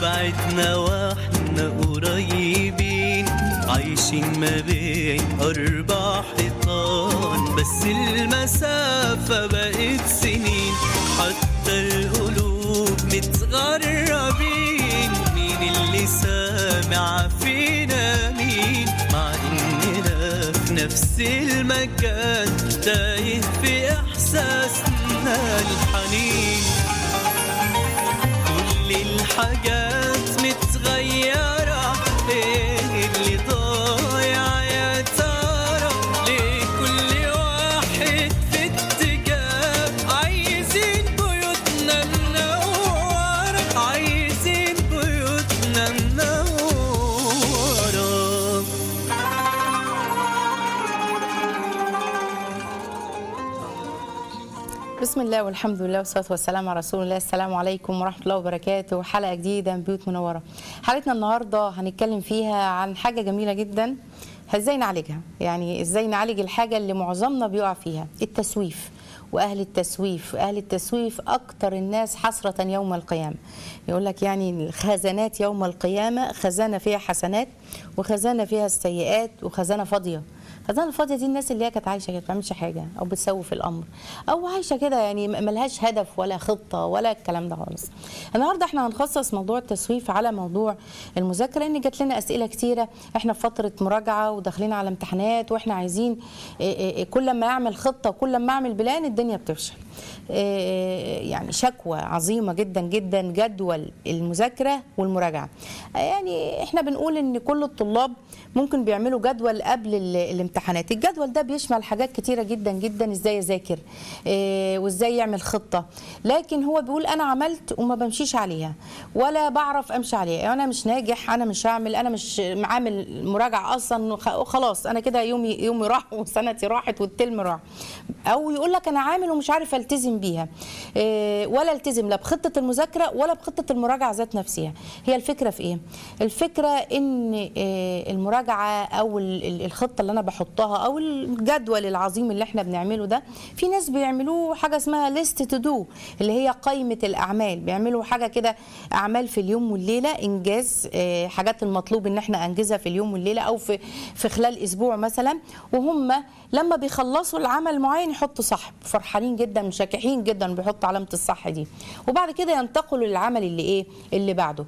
بعدنا واحنا قريبين عايشين ما بين أربع حيطان بس المسافة بقت سنين حتى القلوب متغربين مين اللي سامع فينا مين مع إننا في نفس المكان تايه في إحساسنا الحنين كل الحاجات متغيرة ايه اللي ضايع يا ترى ليه كل واحد في اتجاه عايزين بيوتنا منورة عايزين بيوتنا منورة بسم الله والحمد لله والصلاه والسلام على رسول الله السلام عليكم ورحمه الله وبركاته حلقه جديده من بيوت منوره حلقتنا النهارده هنتكلم فيها عن حاجه جميله جدا ازاي نعالجها يعني ازاي نعالج الحاجه اللي معظمنا بيقع فيها التسويف واهل التسويف اهل التسويف اكتر الناس حسره يوم القيامه يقول لك يعني الخزانات يوم القيامه خزانه فيها حسنات وخزانه فيها السيئات وخزانه فاضيه خزانه الفاضيه دي الناس اللي هي كانت عايشه كده ما بتعملش حاجه او بتسوف الامر او عايشه كده يعني ملهاش هدف ولا خطه ولا الكلام ده خالص النهارده احنا هنخصص موضوع التسويف على موضوع المذاكره لان جات لنا اسئله كتيره احنا في فتره مراجعه وداخلين على امتحانات واحنا عايزين إيه إيه كل ما اعمل خطه وكل ما اعمل بلان الدنيا بتفشل إيه يعني شكوى عظيمه جدا جدا جدول المذاكره والمراجعه يعني احنا بنقول ان كل الطلاب ممكن بيعملوا جدول قبل ال- الامتحانات الجدول ده بيشمل حاجات كتيره جدا جدا ازاي اذاكر إيه وازاي يعمل خطه لكن هو بيقول انا عملت وما بمشيش عليها ولا بعرف امشي عليها يعني انا مش ناجح انا مش هعمل انا مش عامل مراجعه اصلا وخ- خلاص انا كده يومي يومي راح وسنتي راحت والترم راح او يقول لك انا عامل ومش عارف التزم بيها إيه ولا التزم لا بخطه المذاكره ولا بخطه المراجعه ذات نفسها هي الفكره في ايه الفكره ان إيه المراجعه او ال- ال- الخطه اللي انا بحطها او الجدول العظيم اللي احنا بنعمله ده في ناس بيعملوه حاجه اسمها ليست تو دو اللي هي قائمه الاعمال بيعملوا حاجه كده اعمال في اليوم والليله انجاز إيه حاجات المطلوب ان احنا انجزها في اليوم والليله او في في خلال اسبوع مثلا وهم لما بيخلصوا العمل معين يحطوا صح فرحانين جدا مشكحين جدا بيحطوا علامه الصح دي وبعد كده ينتقلوا للعمل اللي ايه اللي بعده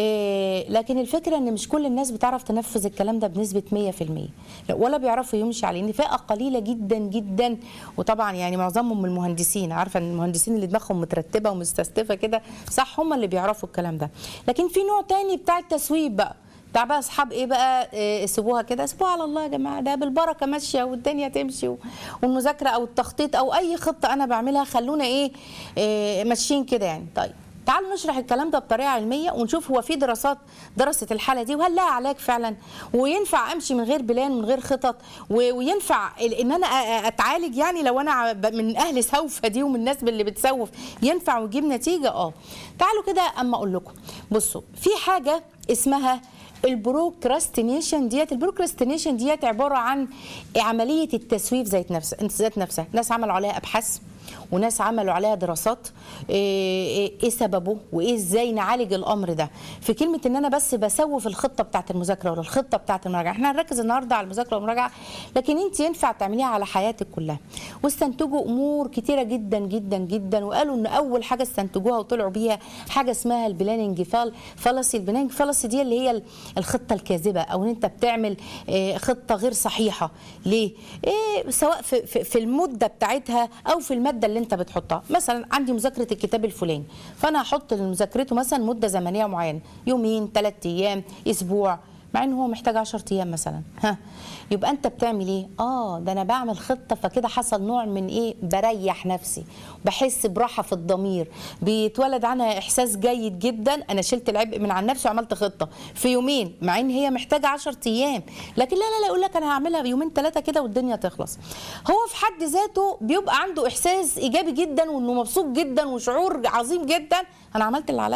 إيه لكن الفكره ان مش كل الناس بتعرف تنفذ الكلام ده بنسبه 100% لا، ولا بيعرفوا يمشي عليه ان فئه قليله جدا جدا وطبعا يعني معظمهم من المهندسين عارفه ان المهندسين اللي دماغهم مترتبه ومستستفه كده صح هم اللي بيعرفوا الكلام ده لكن في نوع تاني بتاع التسويب بقى بتاع بقى اصحاب ايه بقى إيه سيبوها كده سيبوها على الله يا جماعه ده بالبركه ماشيه والدنيا تمشي و- والمذاكره او التخطيط او اي خطه انا بعملها خلونا ايه, إيه ماشيين كده يعني طيب تعالوا نشرح الكلام ده بطريقه علميه ونشوف هو في دراسات درست الحاله دي وهل لها علاج فعلا وينفع امشي من غير بلان من غير خطط و- وينفع ال- ان انا أ- أ- اتعالج يعني لو انا ع- ب- من اهل سوفه دي ومن الناس اللي بتسوف ينفع ويجيب نتيجه اه تعالوا كده اما اقول لكم بصوا في حاجه اسمها البروكراستينيشن ديت البروكراستينيشن ديت عباره عن عمليه التسويف ذات نفسها ذات نفسها ناس عملوا عليها ابحاث وناس عملوا عليها دراسات ايه, إيه, إيه سببه وايه ازاي نعالج الامر ده في كلمه ان انا بس بسوف الخطه بتاعه المذاكره ولا الخطه بتاعه المراجعه احنا هنركز النهارده على المذاكره والمراجعه لكن انت ينفع تعمليها على حياتك كلها واستنتجوا امور كتيره جدا جدا جدا وقالوا ان اول حاجه استنتجوها وطلعوا بيها حاجه اسمها البلاننج فال فالسي البلاننج فالسي دي اللي هي ال- الخطه الكاذبه او ان انت بتعمل آه، خطه غير صحيحه ليه إيه سواء في, في, في المده بتاعتها او في الماده اللي انت بتحطها مثلا عندي مذاكره الكتاب الفلاني فانا هحط لمذاكرته مثلا مده زمنيه معينه يومين ثلاث ايام اسبوع مع ان هو محتاج 10 ايام مثلا ها يبقى انت بتعمل ايه اه ده انا بعمل خطه فكده حصل نوع من ايه بريح نفسي بحس براحه في الضمير بيتولد عنها احساس جيد جدا انا شلت العبء من عن نفسي وعملت خطه في يومين مع ان هي محتاجه 10 ايام لكن لا لا لا يقول لك انا هعملها يومين ثلاثه كده والدنيا تخلص هو في حد ذاته بيبقى عنده احساس ايجابي جدا وانه مبسوط جدا وشعور عظيم جدا انا عملت اللي عليا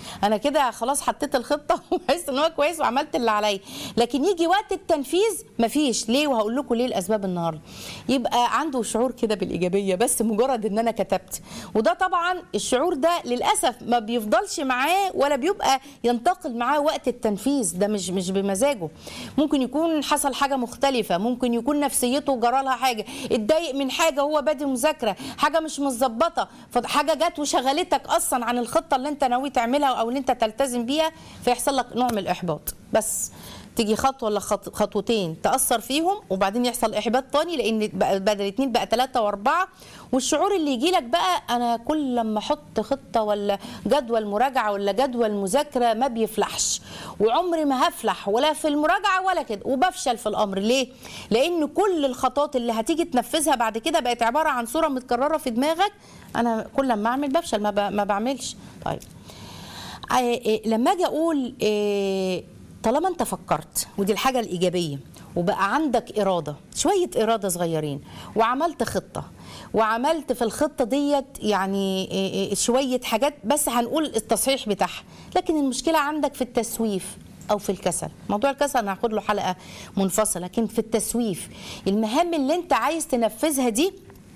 انا كده خلاص حطيت الخطه وحس ان هو كويس وعملت اللي عليا لكن يجي وقت التنفيذ مفيش ليه وهقول لكم ليه الاسباب النهارده يبقى عنده شعور كده بالايجابيه بس مجرد ان انا كتبت وده طبعا الشعور ده للاسف ما بيفضلش معاه ولا بيبقى ينتقل معاه وقت التنفيذ ده مش مش بمزاجه ممكن يكون حصل حاجه مختلفه ممكن يكون نفسيته جرى لها حاجه اتضايق من حاجه هو بادئ مذاكره حاجه مش متظبطه حاجه جت وشغلتك اصلا عن الخطه اللي انت ناوي تعملها او اللي انت تلتزم بيها فيحصل لك نوع من الاحباط بس تيجي خطوه ولا خط- خطوتين تاثر فيهم وبعدين يحصل احباط تاني لان بقى- بدل اتنين بقى ثلاثه واربعه والشعور اللي يجي لك بقى انا كل لما احط خطه ولا جدول مراجعه ولا جدول مذاكره ما بيفلحش وعمري ما هفلح ولا في المراجعه ولا كده وبفشل في الامر ليه؟ لان كل الخطوات اللي هتيجي تنفذها بعد كده بقت عباره عن صوره متكرره في دماغك انا كل لما اعمل بفشل ما, ب... ما بعملش طيب آه، آه، لما اجي اقول آه، طالما انت فكرت ودي الحاجه الايجابيه وبقى عندك اراده شويه اراده صغيرين وعملت خطه وعملت في الخطه ديت يعني آه، آه، شويه حاجات بس هنقول التصحيح بتاعها لكن المشكله عندك في التسويف او في الكسل موضوع الكسل انا هاخد له حلقه منفصله لكن في التسويف المهام اللي انت عايز تنفذها دي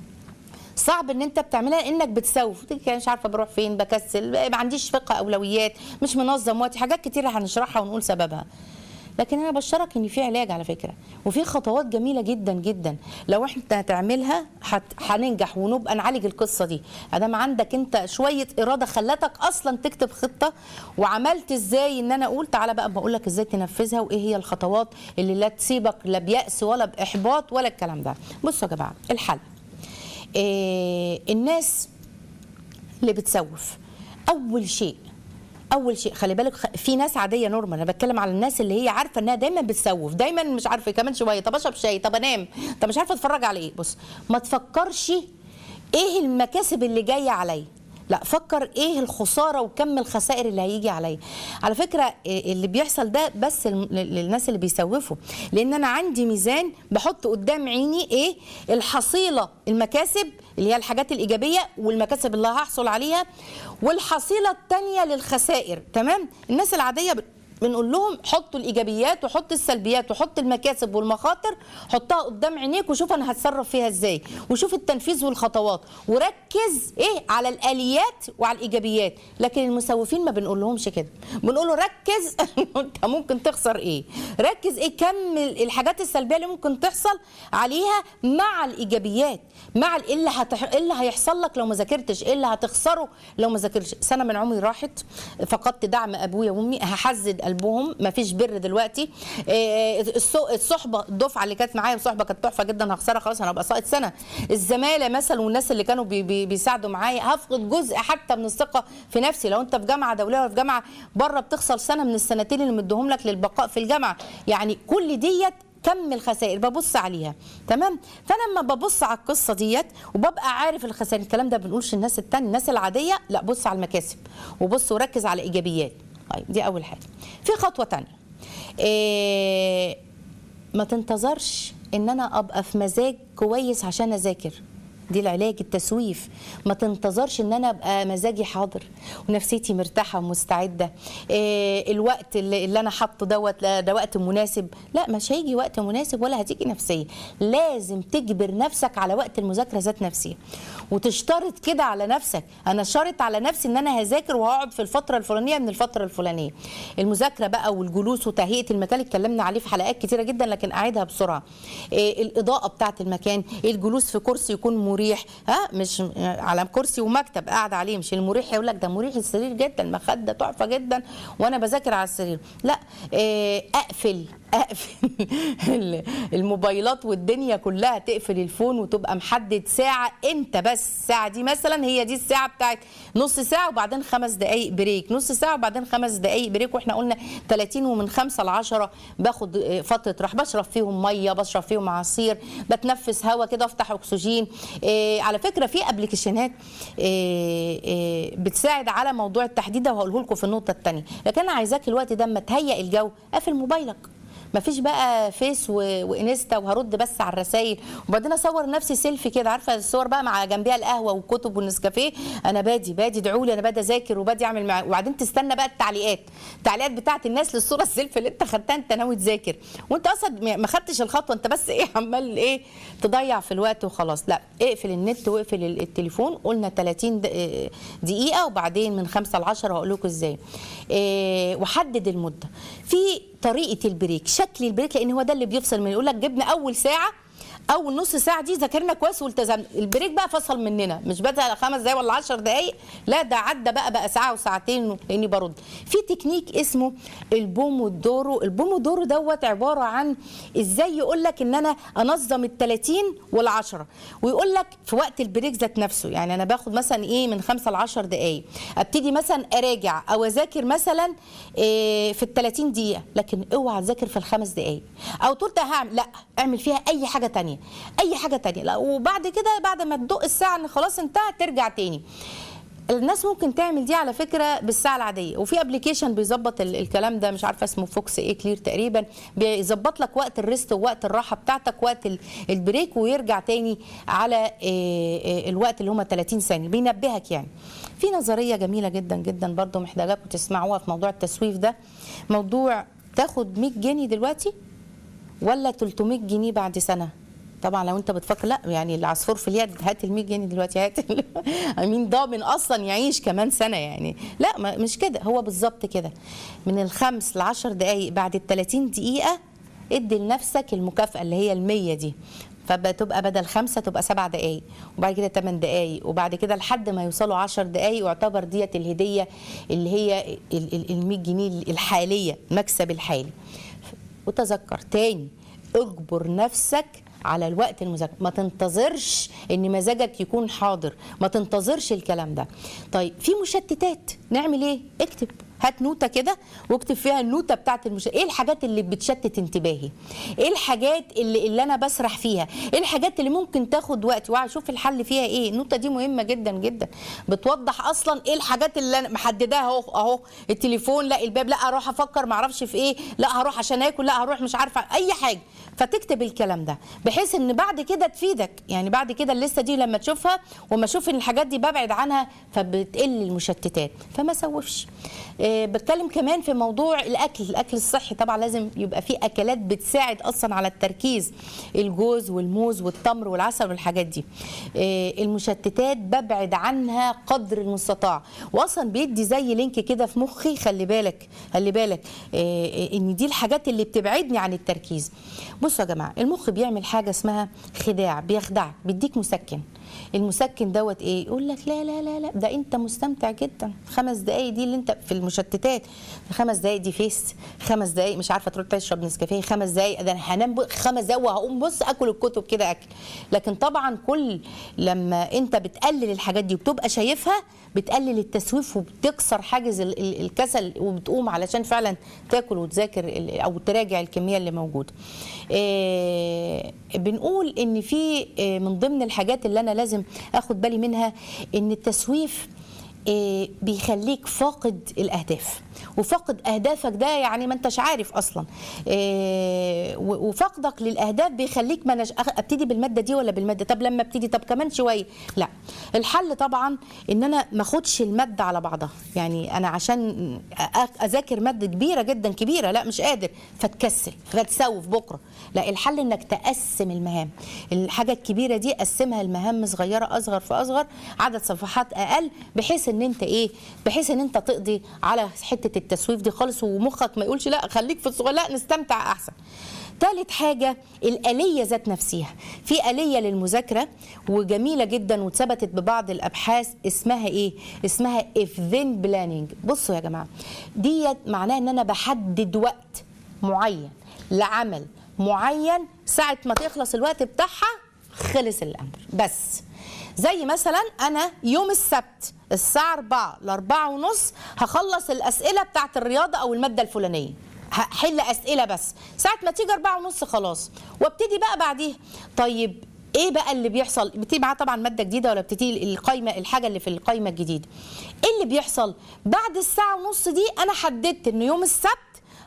صعب ان انت بتعملها انك بتسوف تيجي مش عارفه بروح فين بكسل ما عنديش فقه اولويات مش منظم وقتي حاجات كتيره هنشرحها ونقول سببها لكن انا بشرك ان في علاج على فكره وفي خطوات جميله جدا جدا لو احنا هتعملها هت- هننجح ونبقى نعالج القصه دي ادام عندك انت شويه اراده خلتك اصلا تكتب خطه وعملت ازاي ان انا اقول تعالى بقى بقول لك ازاي تنفذها وايه هي الخطوات اللي لا تسيبك لا بيأس ولا باحباط ولا الكلام ده بصوا يا جماعه الحل إيه الناس اللي بتسوف اول شيء اول شيء خلي بالك خ- في ناس عاديه نورمال انا بتكلم على الناس اللي هي عارفه انها دايما بتسوف دايما مش عارفه كمان شويه طب اشرب شاي طب انام طب مش عارفه اتفرج على ايه بص ما تفكرش ايه المكاسب اللي جايه عليا لا فكر ايه الخساره وكم الخسائر اللي هيجي عليا على فكره إيه اللي بيحصل ده بس الم- لل- للناس اللي بيسوفوا لان انا عندي ميزان بحط قدام عيني ايه الحصيله المكاسب اللي هي الحاجات الايجابيه والمكاسب اللي هحصل عليها والحصيله الثانيه للخسائر تمام الناس العاديه بت- بنقول لهم حطوا الايجابيات وحط السلبيات وحط المكاسب والمخاطر حطها قدام عينيك وشوف انا هتصرف فيها ازاي وشوف التنفيذ والخطوات وركز ايه على الاليات وعلى الايجابيات لكن المسوفين ما بنقول لهمش كده بنقول له ركز انت ممكن تخسر ايه ركز ايه كم الحاجات السلبيه اللي ممكن تحصل عليها مع الايجابيات مع ال- ايه اللي هتح... إيه اللي هيحصل لك لو ما ذاكرتش ايه اللي هتخسره لو ما ذاكرتش سنه من عمري راحت فقدت دعم ابويا وامي هحزد قلبهم ما فيش بر دلوقتي إيه، الص- الصحبه الدفعه اللي كانت معايا الصحبه كانت تحفه جدا هخسرها خلاص انا هبقى ساقط سنه الزماله مثلا والناس اللي كانوا بي بي بيساعدوا معايا هفقد جزء حتى من الثقه في نفسي لو انت في جامعه دوليه ولا في جامعه بره بتخسر سنه من السنتين اللي مديهم لك للبقاء في الجامعه يعني كل ديت كم الخسائر ببص عليها تمام فانا لما ببص على القصه ديت وببقى عارف الخسائر الكلام ده بنقولش الناس التانية الناس العاديه لا بص على المكاسب وبص وركز على ايجابيات طيب دي اول حاجه في خطوه تانية إيه ما تنتظرش ان انا ابقى في مزاج كويس عشان اذاكر دي العلاج التسويف ما تنتظرش ان انا ابقى مزاجي حاضر ونفسيتي مرتاحه ومستعده إيه الوقت اللي, اللي انا حاطه دوت لا ده وقت مناسب لا مش هيجي وقت مناسب ولا هتيجي نفسيه لازم تجبر نفسك على وقت المذاكره ذات نفسها وتشترط كده على نفسك انا شرط على نفسي ان انا هذاكر وهقعد في الفتره الفلانيه من الفتره الفلانيه المذاكره بقى والجلوس وتهيئه المكان اتكلمنا عليه في حلقات كتيره جدا لكن اعيدها بسرعه إيه الاضاءه بتاعه المكان الجلوس في كرسي يكون مريح ها مش على كرسي ومكتب قاعد عليه مش المريح يقول لك ده مريح السرير جدا مخده تحفه جدا وانا بذاكر على السرير لا إيه اقفل اقفل الموبايلات والدنيا كلها تقفل الفون وتبقى محدد ساعه انت بس الساعه دي مثلا هي دي الساعه بتاعت نص ساعه وبعدين خمس دقائق بريك نص ساعه وبعدين خمس دقائق بريك واحنا قلنا 30 ومن 5 ل 10 باخد آه، فتره راح بشرب فيهم ميه بشرب فيهم عصير بتنفس هواء كده افتح اكسجين آه، على فكره في ابلكيشنات آه، آه، بتساعد على موضوع التحديد ده وهقوله لكم في النقطه الثانيه لكن انا عايزاك الوقت ده اما تهيئ الجو قفل موبايلك مفيش بقى فيس و... وانستا وهرد بس على الرسايل وبعدين اصور نفسي سيلفي كده عارفه الصور بقى مع جنبيها القهوه والكتب والنسكافيه انا بادي بادي ادعوا لي انا بادي اذاكر وبادي اعمل مع... وبعدين تستنى بقى التعليقات التعليقات بتاعت الناس للصوره السيلفي اللي انت خدتها انت ناوي تذاكر وانت اصلا ما خدتش الخطوه انت بس ايه عمال ايه تضيع في الوقت وخلاص لا اقفل النت واقفل ال- التليفون قلنا 30 د- آه، دقيقه وبعدين من 5 ل 10 هقول لكم ازاي إيه وحدد المده في طريقه البريك شكل البريك لان هو ده اللي بيفصل من يقول لك جبنا اول ساعه اول نص ساعه دي ذاكرنا كويس والتزمنا البريك بقى فصل مننا مش بدا خمس دقايق ولا 10 دقايق لا ده عدى بقى بقى ساعه وساعتين لاني برد في تكنيك اسمه البومودورو البومودورو دوت عباره عن ازاي يقول لك ان انا انظم ال 30 وال 10 ويقول لك في وقت البريك ذات نفسه يعني انا باخد مثلا ايه من 5 ل 10 دقائق ابتدي مثلا اراجع او اذاكر مثلا إيه في ال 30 دقيقه لكن اوعى تذاكر في الخمس دقائق او تقول ده هعمل لا اعمل فيها اي حاجه تانية اي حاجه تانية لا وبعد كده بعد ما تدق الساعه ان خلاص انتهى ترجع تاني الناس ممكن تعمل دي على فكره بالساعه العاديه وفي ابلكيشن بيظبط ال- الكلام ده مش عارفه اسمه فوكس ايه كلير تقريبا بيظبط لك وقت الريست ووقت الراحه بتاعتك وقت ال- البريك ويرجع تاني على إيه، إيه، الوقت اللي هم 30 ثانيه بينبهك يعني في نظريه جميله جدا جدا برضو محتاجاكم تسمعوها في موضوع التسويف ده موضوع تاخد 100 جنيه دلوقتي ولا 300 جنيه بعد سنه طبعا لو انت بتفكر لا يعني العصفور في اليد هات ال 100 جنيه دلوقتي هات ال- مين ضامن اصلا يعيش كمان سنه يعني لا ما مش كده هو بالظبط كده من الخمس ل 10 دقائق بعد ال 30 دقيقه ادي لنفسك المكافاه اللي هي ال 100 دي فبتبقى بدل خمسة تبقى سبع دقايق وبعد كده ثمان دقايق وبعد كده لحد ما يوصلوا عشر دقايق واعتبر ديت الهدية اللي هي ال 100 جنيه الحالية المكسب الحالي وتذكر تاني اجبر نفسك على الوقت المذاكره ما تنتظرش ان مزاجك يكون حاضر ما تنتظرش الكلام ده طيب في مشتتات نعمل ايه اكتب هات نوته كده واكتب فيها النوته بتاعت المش... ايه الحاجات اللي بتشتت انتباهي ايه الحاجات اللي, اللي انا بسرح فيها ايه الحاجات اللي ممكن تاخد وقت واشوف الحل فيها ايه النوته دي مهمه جدا جدا بتوضح اصلا ايه الحاجات اللي انا محدداها اهو اهو التليفون لا الباب لا اروح افكر ما اعرفش في ايه لا هروح عشان اكل لا هروح مش عارفه اي حاجه فتكتب الكلام ده بحيث ان بعد كده تفيدك يعني بعد كده الليسته دي لما تشوفها وما اشوف ان الحاجات دي ببعد عنها فبتقل المشتتات فما سوفش آه، بتكلم كمان في موضوع الاكل الاكل الصحي طبعا لازم يبقى فيه اكلات بتساعد اصلا على التركيز الجوز والموز والتمر والعسل والحاجات دي آه، المشتتات ببعد عنها قدر المستطاع واصلا بيدي زي لينك كده في مخي خلي بالك خلي بالك آه، آه، ان دي الحاجات اللي بتبعدني عن التركيز بصوا يا جماعه المخ بيعمل حاجه اسمها خداع بيخدعك بيديك مسكن المسكن دوت ايه يقول لك لا لا لا لا ده انت مستمتع جدا خمس دقايق دي اللي انت في المشتتات خمس دقايق دي فيس خمس دقايق مش عارفه تروح تشرب نسكافيه خمس دقايق ده انا هنام ب- خمس دقايق وهقوم بص اكل الكتب كده اكل لكن طبعا كل لما انت بتقلل الحاجات دي وبتبقى شايفها بتقلل التسويف وبتكسر حاجز ال- ال- الكسل وبتقوم علشان فعلا تاكل وتذاكر ال- او تراجع الكميه اللي موجوده آه، بنقول ان في آه، من ضمن الحاجات اللي انا لازم اخد بالي منها ان التسويف آه، بيخليك فاقد الاهداف وفاقد اهدافك ده يعني ما انتش عارف اصلا آه، و- وفقدك للاهداف بيخليك ما نش... أخ- ابتدي بالماده دي ولا بالماده طب لما ابتدي طب كمان شويه لا الحل طبعا ان انا ما اخدش الماده على بعضها يعني انا عشان أ- اذاكر ماده كبيره جدا كبيره لا مش قادر فتكسل فتسوف بكره لا الحل انك تقسم المهام الحاجه الكبيره دي قسمها لمهام صغيره اصغر فاصغر عدد صفحات اقل بحيث ان انت ايه بحيث ان انت تقضي على حته التسويف دي خالص ومخك ما يقولش لا خليك في الصغير لا نستمتع احسن ثالث حاجة الآلية ذات نفسها في آلية للمذاكرة وجميلة جدا واتثبتت ببعض الأبحاث اسمها إيه؟ اسمها if then planning بصوا يا جماعة ديت معناها إن أنا بحدد وقت معين لعمل معين ساعة ما تخلص الوقت بتاعها خلص الأمر بس زي مثلا انا يوم السبت الساعه 4 ل 4 ونص هخلص الاسئله بتاعت الرياضه او الماده الفلانيه هحل اسئله بس ساعه ما تيجي 4 ونص خلاص وابتدي بقى بعديها طيب ايه بقى اللي بيحصل بتيجي معاه طبعا ماده جديده ولا بتيجي القايمه الحاجه اللي في القايمه الجديده ايه اللي بيحصل بعد الساعه ونص دي انا حددت ان يوم السبت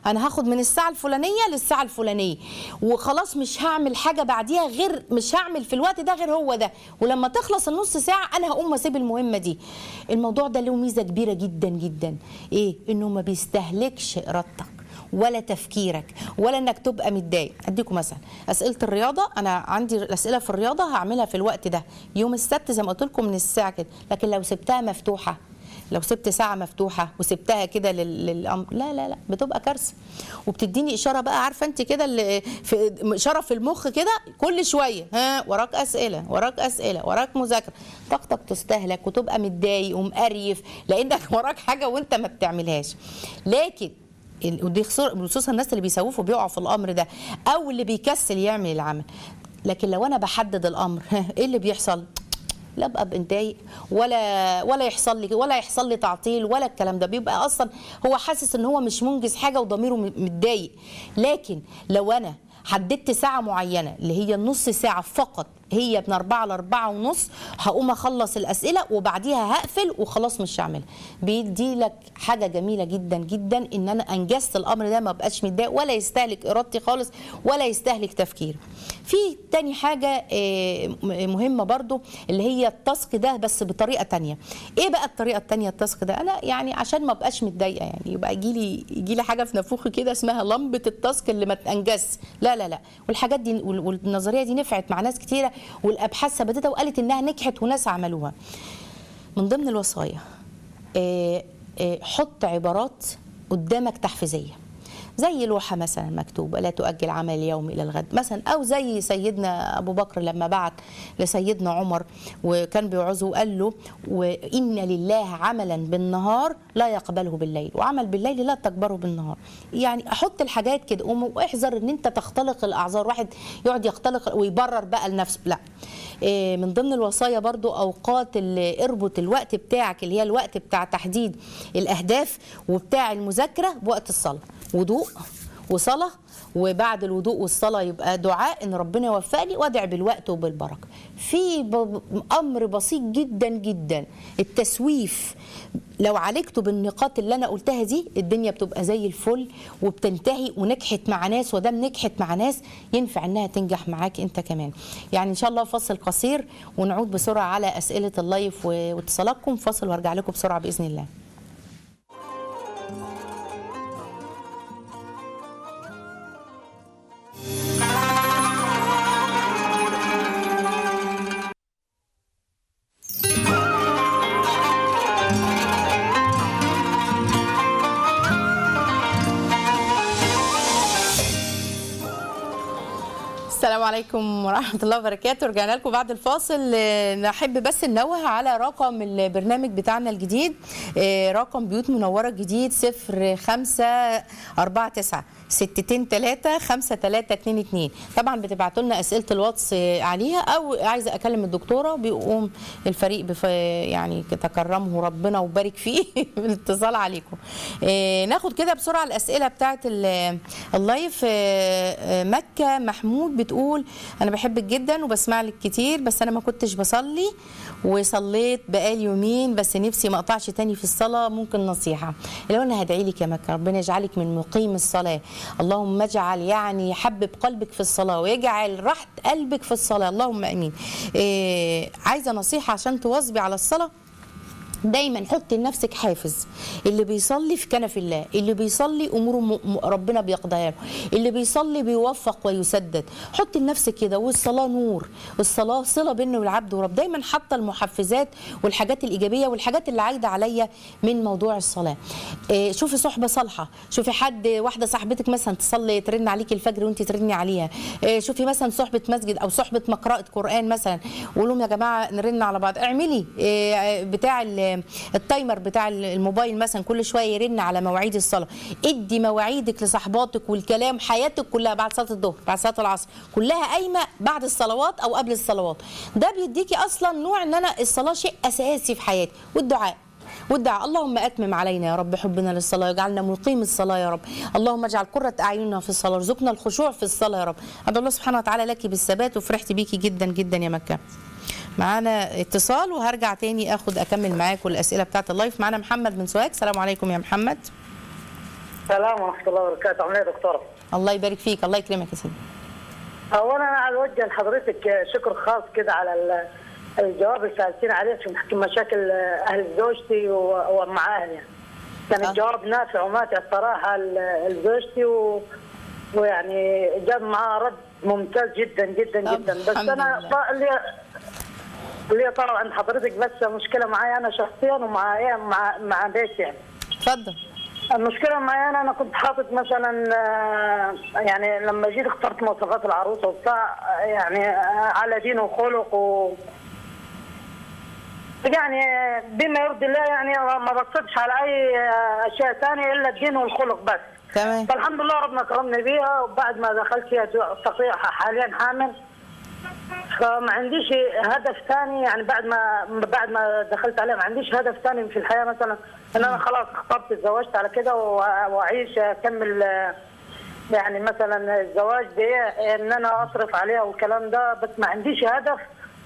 انا هاخد من الساعه الفلانيه للساعه الفلانيه وخلاص مش هعمل حاجه بعديها غير مش هعمل في الوقت ده غير هو ده ولما تخلص النص ساعه انا هقوم اسيب المهمه دي الموضوع ده له ميزه كبيره جدا جدا ايه انه ما بيستهلكش ارادتك ولا تفكيرك ولا انك تبقى متضايق اديكم مثلا اسئله الرياضه انا عندي الاسئله في الرياضه هعملها في الوقت ده يوم السبت زي ما قلت لكم من الساعه كده لكن لو سبتها مفتوحه لو سبت ساعة مفتوحة وسبتها كده لل- للأمر لا لا لا بتبقى كارثة وبتديني إشارة بقى عارفة أنت كده اللي في إشارة في المخ كده كل شوية ها وراك أسئلة وراك أسئلة وراك مذاكرة طاقتك تستهلك وتبقى متضايق ومقريف لأنك وراك حاجة وأنت ما بتعملهاش لكن ال- ودي خصو- خصوصا الناس اللي بيسوفوا بيقعوا في الامر ده او اللي بيكسل يعمل العمل لكن لو انا بحدد الامر ايه اللي بيحصل لا ابقى متضايق ولا ولا يحصل لي ولا يحصل لي تعطيل ولا الكلام ده بيبقى اصلا هو حاسس ان هو مش منجز حاجه وضميره م- متضايق لكن لو انا حددت ساعة معينة اللي هي النص ساعة فقط هي من أربعة لأربعة ونص هقوم أخلص الأسئلة وبعديها هقفل وخلاص مش هعملها بيدي لك حاجة جميلة جدا جدا إن أنا أنجزت الأمر ده ما بقاش متضايق ولا يستهلك إرادتي خالص ولا يستهلك تفكيري في تاني حاجة آه، م- مهمة برضو اللي هي التاسك ده بس بطريقة تانية ايه بقى الطريقة التانية التاسك ده انا يعني عشان ما بقاش متضايقة يعني يبقى يجي لي يجي لي حاجة في نافوخي كده اسمها لمبة التاسك اللي ما تنجزش لا لا لا والحاجات دي وال- والنظرية دي نفعت مع ناس كتيرة والابحاث ثبتتها وقالت انها نجحت وناس عملوها من ضمن الوصايا آه، آه، حط عبارات قدامك تحفيزيه زي لوحة مثلا مكتوبة لا تؤجل عمل اليوم إلى الغد مثلا أو زي سيدنا أبو بكر لما بعت لسيدنا عمر وكان بيوعظه وقال له وإن لله عملا بالنهار لا يقبله بالليل وعمل بالليل لا تقبله بالنهار يعني أحط الحاجات كده قوم واحذر إن أنت تختلق الأعذار واحد يقعد يختلق ويبرر بقى لنفسه لا إيه، من ضمن الوصايا برضو اوقات اللي اربط الوقت بتاعك اللي هي الوقت بتاع تحديد الاهداف وبتاع المذاكره بوقت الصلاه وضوء وصلاه وبعد الوضوء والصلاه يبقى دعاء ان ربنا يوفقني وادع بالوقت وبالبركه في ب- امر بسيط جدا جدا التسويف لو عالجته بالنقاط اللي انا قلتها دي الدنيا بتبقى زي الفل وبتنتهي ونجحت مع ناس ودام نجحت مع ناس ينفع انها تنجح معاك انت كمان يعني ان شاء الله فاصل قصير ونعود بسرعه على اسئله اللايف و- واتصالاتكم فاصل وارجع لكم بسرعه باذن الله السلام عليكم ورحمة الله وبركاته رجعنا لكم بعد الفاصل آه، نحب بس ننوه على رقم البرنامج بتاعنا الجديد آه، رقم بيوت منورة الجديد صفر خمسة أربعة تسعة ستتين تلاتة خمسة تلاتة اتنين اتنين طبعا بتبعتوا لنا أسئلة الواتس آه، عليها أو عايزة أكلم الدكتورة بيقوم الفريق بف يعني تكرمه ربنا وبارك فيه بالاتصال عليكم آه، ناخد كده بسرعة الأسئلة بتاعت ال- اللايف آه، آه، مكة محمود بتقول أنا بحبك جدا وبسمع لك كتير بس أنا ما كنتش بصلي وصليت بقالي يومين بس نفسي ما اقطعش تاني في الصلاة ممكن نصيحة لو أنا هدعي لك يا مكة ربنا يجعلك من مقيم الصلاة اللهم اجعل يعني يحبب قلبك في الصلاة ويجعل راحة قلبك في الصلاة اللهم أمين إيه عايزة نصيحة عشان تواظبي على الصلاة دايما حطي لنفسك حافز اللي بيصلي في كنف الله اللي بيصلي اموره م- م- ربنا بيقضيها له اللي بيصلي بيوفق ويسدد حطي لنفسك كده والصلاه نور والصلاه صله بينه والعبد ورب دايما حاطه المحفزات والحاجات الايجابيه والحاجات اللي عايده عليا من موضوع الصلاه إيه، شوفي صحبه صالحه شوفي حد واحده صاحبتك مثلا تصلي ترن عليكي الفجر وانت ترني عليها إيه، شوفي مثلا صحبه مسجد او صحبه مقرأة قرآن مثلا وقول لهم يا جماعه نرن على بعض اعملي إيه، بتاع ال- التايمر بتاع الموبايل مثلا كل شويه يرن على مواعيد الصلاه ادي مواعيدك لصحباتك والكلام حياتك كلها بعد صلاه الظهر بعد صلاه العصر كلها قايمه بعد الصلوات او قبل الصلوات ده بيديكي اصلا نوع ان انا الصلاه شيء اساسي في حياتي والدعاء والدعاء اللهم اتمم علينا يا رب حبنا للصلاه واجعلنا مقيم الصلاه يا رب اللهم اجعل قره اعيننا في الصلاه ارزقنا الخشوع في الصلاه يا رب ادعو الله سبحانه وتعالى لك بالثبات وفرحت بيكي جدا جدا يا مكه معانا اتصال وهرجع تاني اخد اكمل معاكم الاسئله بتاعت اللايف معانا محمد من سوهاج السلام عليكم يا محمد السلام ورحمة الله وبركاته، عامل ايه يا دكتورة؟ الله يبارك فيك الله يكرمك يا سيدي أولا أنا عايز أوجه لحضرتك شكر خاص كده على ال- الجواب اللي سألتين عليه في مشاكل أهل زوجتي و- ومع أهلي. كان آه. الجواب نافع وماتع الصراحة ل- لزوجتي و... ويعني جاب معاه رد ممتاز جدا جدا طب جدا بس الحمد أنا لله. ط- اللي اللي طبعا عند حضرتك بس مشكلة معايا أنا شخصيا ومع إيه مع مع بيتي يعني. اتفضل المشكلة معي أنا أنا كنت حاطط مثلا آه، يعني لما جيت اخترت مواصفات العروسة وبتاع آه، يعني آه، على دين وخلق و يعني بما يرضي الله يعني ما بصيتش على أي آه، أشياء ثانية إلا الدين والخلق بس تمام فالحمد لله ربنا كرمني بيها وبعد ما دخلت فيها استطيع حاليا حامل فما عنديش هدف ثاني يعني بعد ما بعد ما دخلت عليها ما عنديش هدف ثاني في الحياه مثلا ان انا خلاص اخترت اتزوجت على كده وأ- واعيش اكمل آه، يعني مثلا الزواج ده ان انا اصرف عليها والكلام ده بس ما عنديش هدف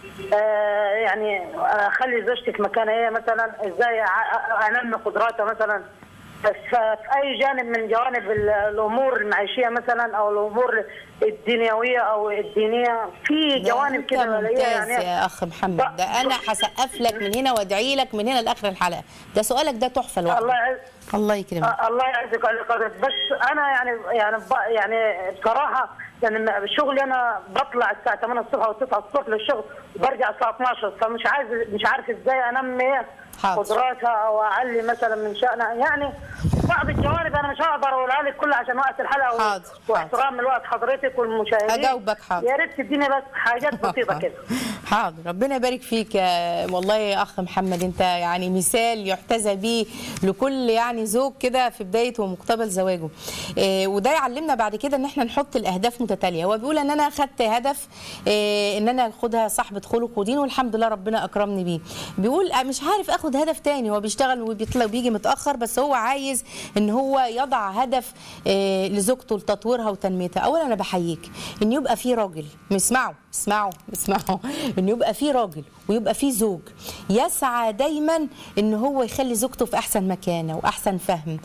آه، يعني اخلي زوجتي في مكانها هي مثلا ازاي أع- انمي قدراتها مثلا بس في اي جانب من جوانب ال- الامور المعيشيه مثلا او الامور الدنيويه او الدينيه في ده جوانب أنت كده ممتاز بلاقيها يعني يا اخ محمد ده انا هسقف لك من هنا وادعي لك من هنا لاخر الحلقه ده سؤالك ده تحفه الله لوحده يعز الله يكرمك آه، الله يعزك ويعلي قدرك بس انا يعني يعني ب- يعني بصراحه يعني شغلي انا بطلع الساعه 8 الصبح او 9 الصبح للشغل وبرجع الساعه 12 فمش عايز مش عارف ازاي انمي حاضر. قدراتها او اعلي مثلا من شانها يعني بعض الجوانب انا مش هقدر اقولها لك كلها عشان وقت الحلقه و- حاضر، واحترام لوقت حضرتك والمشاهدين هجاوبك، حاضر. يا ريت تديني بس حاجات بسيطه كده حاضر ربنا يبارك فيك يا والله يا اخ محمد انت يعني مثال يحتذى به لكل يعني زوج كده في بدايه ومقتبل زواجه إيه وده يعلمنا بعد كده ان احنا نحط الاهداف متتاليه هو بيقول ان انا اخدت هدف إيه ان انا اخدها صاحبه خلق ودين والحمد لله ربنا اكرمني بيه بيقول أه مش عارف اخد هدف تاني هو بيشتغل وبيطلع وبيجي متاخر بس هو عايز ان هو يضع هدف إيه لزوجته لتطويرها وتنميتها اولا انا بحييك ان يبقى في راجل اسمعوا اسمعوا اسمعوا ان يبقى في راجل ويبقى في زوج يسعى دايما ان هو يخلي زوجته في احسن مكانه واحسن فهم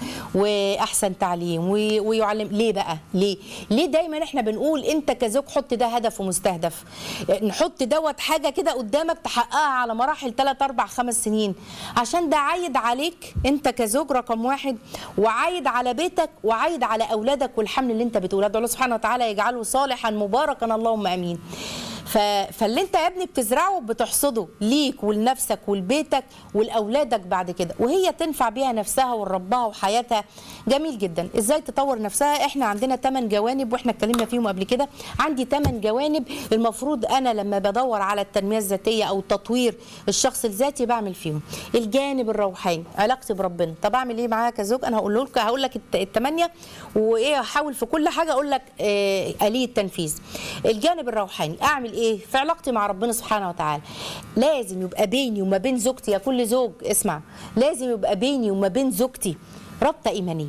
واحسن تعليم وي- ويعلم ليه بقى ليه ليه دايما احنا بنقول انت كزوج حط ده هدف ومستهدف نحط دوت حاجه كده قدامك تحققها على مراحل 3 4 5 سنين عشان ده عايد عليك انت كزوج رقم واحد وعايد على بيتك وعايد على اولادك والحمل اللي انت بتولده الله سبحانه وتعالى يجعله صالحا مباركا اللهم امين ف... فاللي انت يا ابني بتزرعه بتحصده ليك ولنفسك ولبيتك ولاولادك بعد كده وهي تنفع بيها نفسها وربها وحياتها جميل جدا ازاي تطور نفسها احنا عندنا 8 جوانب واحنا اتكلمنا فيهم قبل كده عندي 8 جوانب المفروض انا لما بدور على التنميه الذاتيه او تطوير الشخص الذاتي بعمل فيهم الجانب الروحاني علاقتي بربنا طب اعمل ايه معاها كزوج انا هقول لك هقول لك الت- الثمانيه وايه هحاول في كل حاجه اقول لك آه اليه التنفيذ الجانب الروحاني اعمل ايه في علاقتي مع ربنا سبحانه وتعالى لازم يبقى بيني وما بين زوجتي يا كل زوج اسمع لازم يبقى بيني وما بين زوجتي رابطه ايمانيه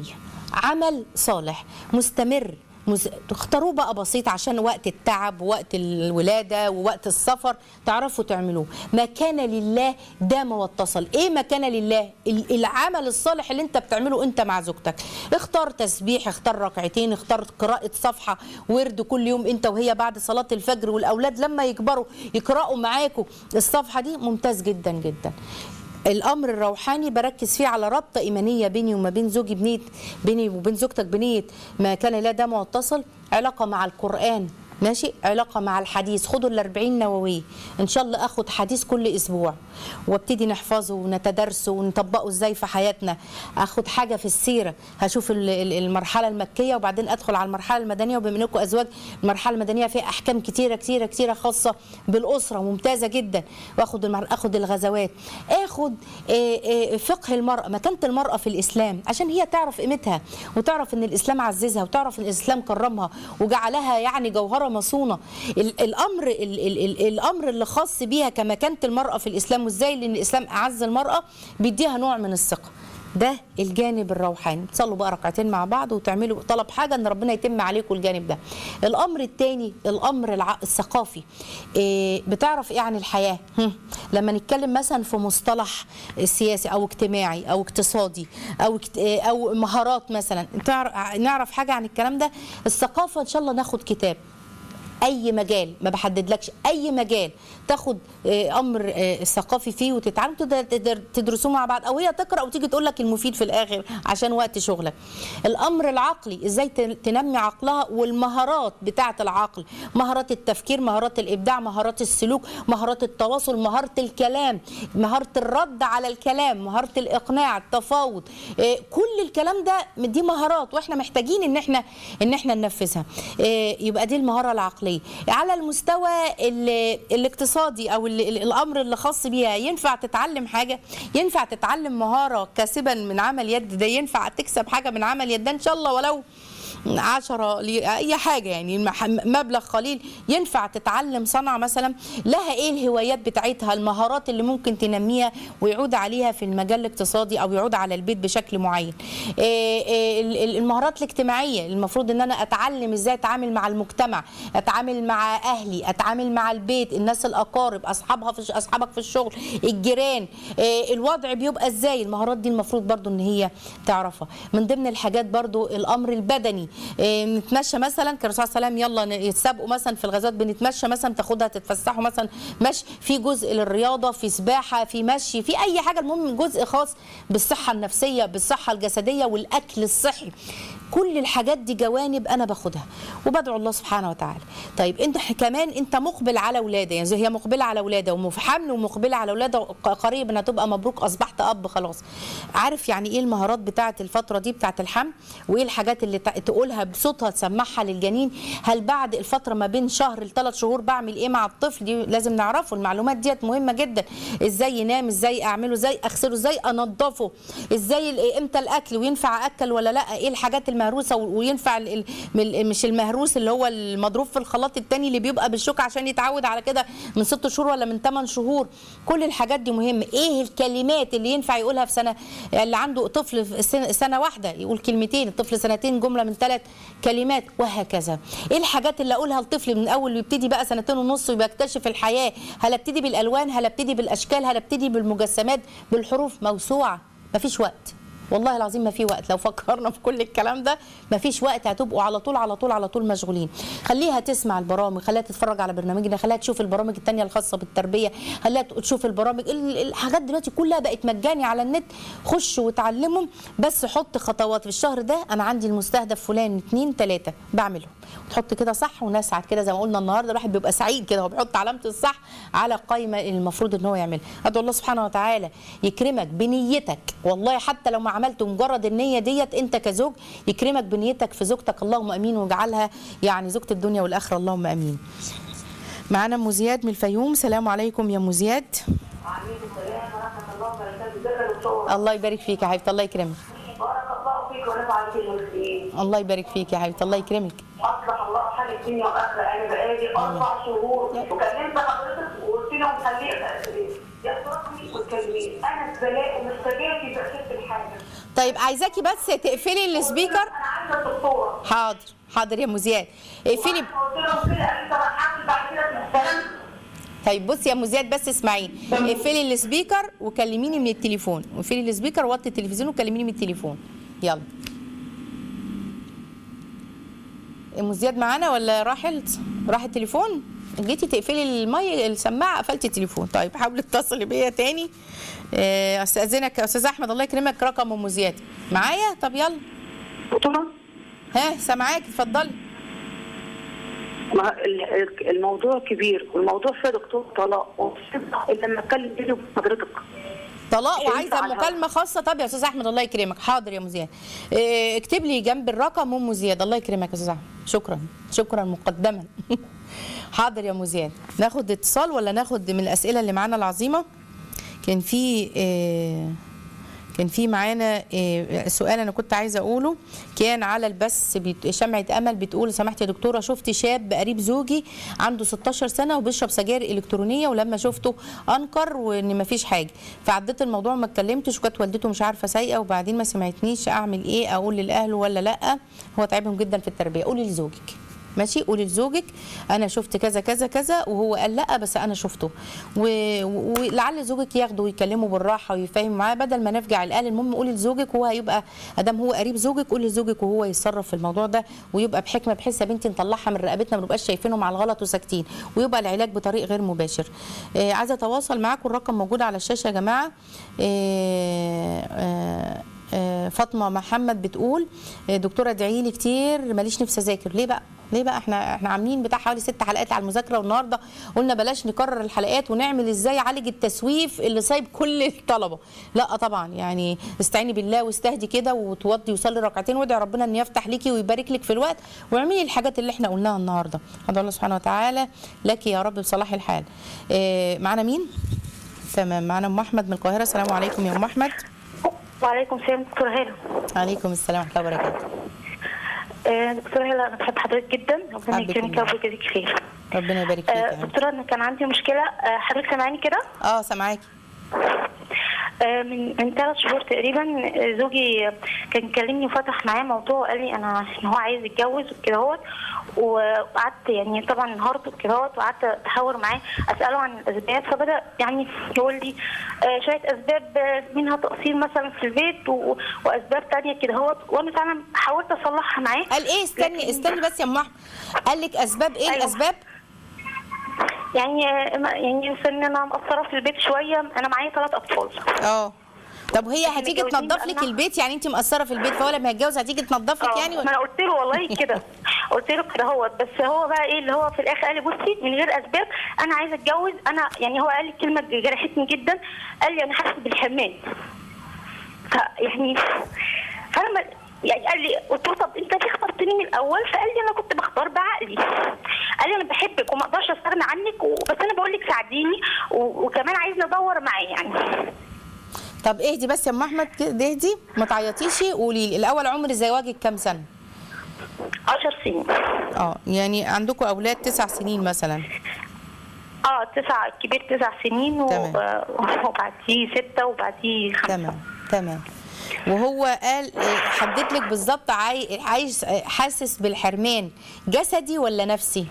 عمل صالح مستمر مز... تختاروه بقى بسيط عشان وقت التعب ووقت الولادة ووقت السفر تعرفوا تعملوه ما كان لله دام واتصل ايه ما كان لله ال- العمل الصالح اللي انت بتعمله انت مع زوجتك اختار تسبيح اختار ركعتين اختار قراءة صفحة ورد كل يوم انت وهي بعد صلاة الفجر والاولاد لما يكبروا يقرأوا معاكم الصفحة دي ممتاز جدا جدا الامر الروحاني بركز فيه على رابطه ايمانيه بيني وما بين زوجي بنيه بيني وبين زوجتك بنيه ما كان لا دام واتصل علاقه مع القران ماشي علاقه مع الحديث خدوا ال 40 نوويه ان شاء الله اخد حديث كل اسبوع وابتدي نحفظه ونتدرسه ونطبقه ازاي في حياتنا اخد حاجه في السيره هشوف ال- ال- المرحله المكيه وبعدين ادخل على المرحله المدنيه وبما انكم ازواج المرحله المدنيه فيها احكام كتيره كتيره كتيره خاصه بالاسره ممتازه جدا واخد المر... اخد الغزوات اخد آه، آه، فقه المراه مكانه المراه في الاسلام عشان هي تعرف قيمتها وتعرف ان الاسلام عززها وتعرف ان الاسلام كرمها وجعلها يعني جوهره مصونه ال- الامر ال- ال- ال- الامر اللي خاص بيها كمكانه المراه في الاسلام وازاي لان الاسلام اعز المراه بيديها نوع من الثقه ده الجانب الروحاني تصلوا بقى ركعتين مع بعض وتعملوا طلب حاجه ان ربنا يتم عليكم الجانب ده الامر الثاني الامر الع... الثقافي إيه بتعرف ايه عن الحياه هم. لما نتكلم مثلا في مصطلح سياسي او اجتماعي او اقتصادي او اكت... إيه او مهارات مثلا تعرف نعرف حاجه عن الكلام ده الثقافه ان شاء الله ناخد كتاب اي مجال ما بحددلكش اي مجال تاخد آه، امر آه، ثقافي فيه وتتعلم تقدر- تقدر تدرسوه مع بعض او هي تقرا وتيجي تقول لك المفيد في الاخر عشان وقت شغلك الامر العقلي ازاي تن- تنمي عقلها والمهارات بتاعه العقل مهارات التفكير مهارات الابداع مهارات السلوك مهارات التواصل مهاره الكلام مهاره الرد على الكلام مهاره الاقناع التفاوض آه، كل الكلام ده دي مهارات واحنا محتاجين ان احنا ان احنا ننفذها آه، يبقى دي المهاره العقليه على المستوى ال- الاقتصادي او ال- ال- الامر اللي خاص بيها ينفع تتعلم حاجه ينفع تتعلم مهاره كاسبا من عمل يد ده ينفع تكسب حاجه من عمل يد ده ان شاء الله ولو عشرة ل- أي حاجة يعني المح- مبلغ قليل ينفع تتعلم صنعة مثلا لها إيه الهوايات بتاعتها المهارات اللي ممكن تنميها ويعود عليها في المجال الاقتصادي أو يعود على البيت بشكل معين إيه إيه ال- ال- المهارات الاجتماعية المفروض إن أنا أتعلم إزاي أتعامل مع المجتمع أتعامل مع أهلي أتعامل مع البيت الناس الأقارب أصحابها في الش- أصحابك في الشغل الجيران إيه الوضع بيبقى إزاي المهارات دي المفروض برضو إن هي تعرفها من ضمن الحاجات برضو الأمر البدني إيه نتمشى مثلا كان الرسول صلى الله عليه وسلم يلا ن- يتسابقوا مثلا في الغازات بنتمشى مثلا تاخدها تتفسحوا مثلا مشي في جزء للرياضة في سباحة في مشي في أي حاجة المهم جزء خاص بالصحة النفسية بالصحة الجسدية والأكل الصحي كل الحاجات دي جوانب انا باخدها وبدعو الله سبحانه وتعالى طيب انت كمان انت مقبل على ولاده يعني زي هي مقبله على ولاده وفي حمل ومقبله على ولاده ق- قريبا هتبقى مبروك اصبحت اب خلاص عارف يعني ايه المهارات بتاعه الفتره دي بتاعه الحمل وايه الحاجات اللي ت- تقولها بصوتها تسمعها للجنين هل بعد الفتره ما بين شهر لثلاث شهور بعمل ايه مع الطفل دي لازم نعرفه المعلومات ديت مهمه جدا ازاي ينام ازاي اعمله ازاي اغسله ازاي انضفه ازاي ال- امتى الاكل وينفع اكل ولا لا ايه الحاجات المهروسه و- وينفع ال- ال- من- مش المهروس اللي هو المضروب في الخلاط التاني اللي بيبقى بالشوكه عشان يتعود على كده من ست شهور ولا من ثمان شهور كل الحاجات دي مهمه ايه الكلمات اللي ينفع يقولها في سنه اللي عنده طفل في سنه, سنة واحده يقول كلمتين الطفل سنتين جمله من ثلاث كلمات وهكذا ايه الحاجات اللي اقولها لطفل من اول ويبتدي بقى سنتين ونص ويكتشف الحياه هل ابتدي بالالوان هل ابتدي بالاشكال هل ابتدي بالمجسمات بالحروف موسوعه مفيش وقت والله العظيم ما في وقت لو فكرنا في كل الكلام ده ما فيش وقت هتبقوا على طول على طول على طول مشغولين خليها تسمع البرامج خليها تتفرج على برنامجنا خليها تشوف البرامج التانية الخاصة بالتربية خليها تشوف البرامج ال- الحاجات دلوقتي كلها بقت مجاني على النت خشوا وتعلمهم بس حط خطوات في الشهر ده انا عندي المستهدف فلان اتنين تلاتة بعملهم وتحط كده صح ونسعد كده زي ما قلنا النهارده الواحد بيبقى سعيد كده وبيحط علامة الصح على القائمة اللي المفروض ان هو يعملها ادعو الله سبحانه وتعالى يكرمك بنيتك والله حتى لو ما عملت مجرد النية ديت انت كزوج يكرمك بنيتك في زوجتك اللهم امين واجعلها يعني زوجة الدنيا والاخرة اللهم امين معانا ام زياد من الفيوم سلام عليكم يا ام زياد وعليكم السلام ورحمه الله وبركاته ازيك يا دكتور الله يبارك فيك يا حبيبتي الله يكرمك بارك الله فيك ونفع فيك المسلمين الله يبارك فيك يا حبيبتي الله يكرمك اصلح الله حال الدنيا والاخره انا بقالي اربع شهور وكلمت حضرتك وقلت لهم خليها يا صاحبي وتكلميني انا البلاء ومستجابي بقيت الحاجه طيب عايزاكي بس تقفلي السبيكر انا عايزه الدكتوره حاضر حاضر يا ام زياد اقفلي قلت لهم كده قال لي طب هحاول بعد كده في السلام طيب بصي يا ام زياد بس اسمعيني اقفلي السبيكر وكلميني من التليفون اقفلي السبيكر وطي التلفزيون وكلميني من التليفون يلا ام زياد معانا ولا راحت راح التليفون جيتي تقفلي المي السماعه قفلتي التليفون طيب حاولي اتصلي بيا تاني آه، استاذنك يا استاذ احمد الله يكرمك رقم ام زياد معايا طب يلا دكتوره ها سامعاكي اتفضلي ما ال- الموضوع كبير والموضوع فيه دكتور طلاق ومش هينفع الا لما اتكلم بيني وبين حضرتك طلاق مش وعايزه هينفع مكالمه خاصه طب يا استاذ احمد الله يكرمك حاضر يا ام زياد إيه، اكتب لي جنب الرقم ام زياد الله يكرمك يا استاذ احمد شكرا شكرا مقدما حاضر يا ام زياد ناخد اتصال ولا ناخد من الاسئله اللي معانا العظيمه كان في إيه، كان في معانا آه، سؤال انا كنت عايزه اقوله كان على البث بيت- شمعة امل بتقول سمحت يا دكتوره شفت شاب قريب زوجي عنده 16 سنه وبيشرب سجاير الكترونيه ولما شفته انكر وان مفيش حاجه فعديت الموضوع ما اتكلمتش وكانت والدته مش عارفه سايقه وبعدين ما سمعتنيش اعمل ايه اقول للاهل ولا لا هو تعبهم جدا في التربيه قولي لزوجك ماشي قولي لزوجك انا شفت كذا كذا كذا وهو قال لا بس انا شفته و- و- ولعل زوجك ياخده ويكلمه بالراحه ويفهم معاه بدل ما نفجع الاهل المهم قولي لزوجك وهو هيبقى ادام هو قريب زوجك قولي لزوجك وهو يتصرف في الموضوع ده ويبقى بحكمه بحيث يا بنتي نطلعها من رقبتنا ما نبقاش شايفينهم على الغلط وساكتين ويبقى العلاج بطريق غير مباشر آه عايزه اتواصل معاكم الرقم موجود على الشاشه يا جماعه آه آه آه، فاطمه محمد بتقول آه، دكتوره ادعي لي كتير ماليش نفسي اذاكر ليه بقى ليه بقى احنا احنا عاملين بتاع حوالي ست حلقات على المذاكره والنهارده قلنا بلاش نكرر الحلقات ونعمل ازاي عالج التسويف اللي سايب كل الطلبه لا طبعا يعني استعيني بالله واستهدي كده وتوضي وصلي ركعتين وادعي ربنا ان يفتح ليكي ويبارك لك في الوقت واعملي الحاجات اللي احنا قلناها النهارده ادعو الله سبحانه وتعالى لك يا رب بصلاح الحال آه، معانا مين تمام معانا ام احمد من القاهره السلام عليكم يا ام احمد وعليكم السلام دكتورة هلا عليكم السلام ورحمه الله وبركاته آه، دكتورة هلا أنا بحب حضرتك جدا ربنا حبك يكرمك الله. يا رب يجزيك خير ربنا يبارك فيك آه، يا رب. دكتورة أنا كان عندي مشكلة آه، حضرتك سامعاني كده اه سامعاكي آه، من من ثلاث شهور تقريبا آه، زوجي كان كلمني وفتح معايا موضوع وقال لي انا ان هو عايز يتجوز وكده هوت وقعدت يعني طبعا انهارت وكده هوت وقعدت احاور معاه اساله عن الاسباب فبدا يعني يقول لي آه، شويه اسباب آه، منها تقصير مثلا في البيت و- واسباب تانية كده هوت وانا فعلا حاولت اصلحها معاه قال ايه استني لكن- استني بس يا ام احمد قال لك اسباب ايه أيوة. الاسباب يعني آه، ما- يعني مثلا ان انا مقصره في البيت شويه انا معايا ثلاث اطفال اه طب هي إحنا هتيجي متجوزين تنظف لك بقالنا- البيت يعني انت مقصره في البيت فهو لما يتجوز هتيجي تنظف لك آه، يعني ما انا قلت له والله كده قلت له كده هو بس هو بقى ايه اللي هو في الاخر قال لي بصي من غير اسباب انا عايزه اتجوز انا يعني هو قال لي كلمه جرحتني جدا قال لي انا حاسس بالحرمان فيعني فانا ما- يعني قال لي قلت له طب انت ليه اخترتني من الاول فقال لي انا كنت بختار بعقلي قال لي انا بحبك وما اقدرش استغنى عنك و- بس انا بقول لك ساعديني و- وكمان عايزني ادور معاه يعني طب اهدي بس يا ام احمد كده اهدي ما تعيطيش قولي لي الاول عمر زواجك كام سنه 10 سنين اه يعني عندكم اولاد تسع سنين مثلا اه تسع كبير تسع سنين و... تمام. وبعديه ستة وبعديه خمسة تمام تمام وهو قال آه، حدد لك بالظبط عاي... عايز آه، حاسس بالحرمان جسدي ولا نفسي